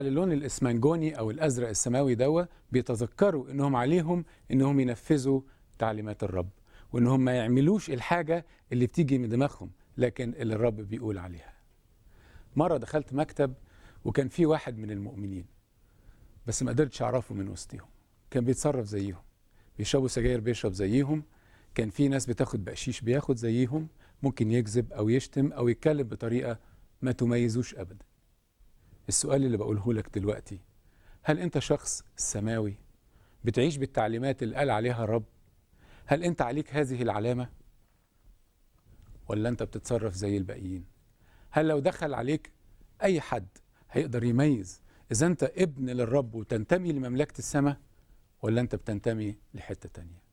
اللون الاسمنجوني او الازرق السماوي دوا بيتذكروا انهم عليهم انهم ينفذوا تعليمات الرب وانهم ما يعملوش الحاجه اللي بتيجي من دماغهم لكن اللي الرب بيقول عليها مره دخلت مكتب وكان في واحد من المؤمنين بس ما قدرتش اعرفه من وسطهم كان بيتصرف زيهم بيشربوا سجاير بيشرب زيهم كان في ناس بتاخد بقشيش بياخد زيهم ممكن يكذب او يشتم او يتكلم بطريقه ما تميزوش ابدا السؤال اللي بقوله لك دلوقتي هل انت شخص سماوي بتعيش بالتعليمات اللي قال عليها الرب هل انت عليك هذه العلامه ولا انت بتتصرف زي الباقيين هل لو دخل عليك اي حد هيقدر يميز اذا انت ابن للرب وتنتمي لمملكه السماء ولا انت بتنتمي لحته تانيه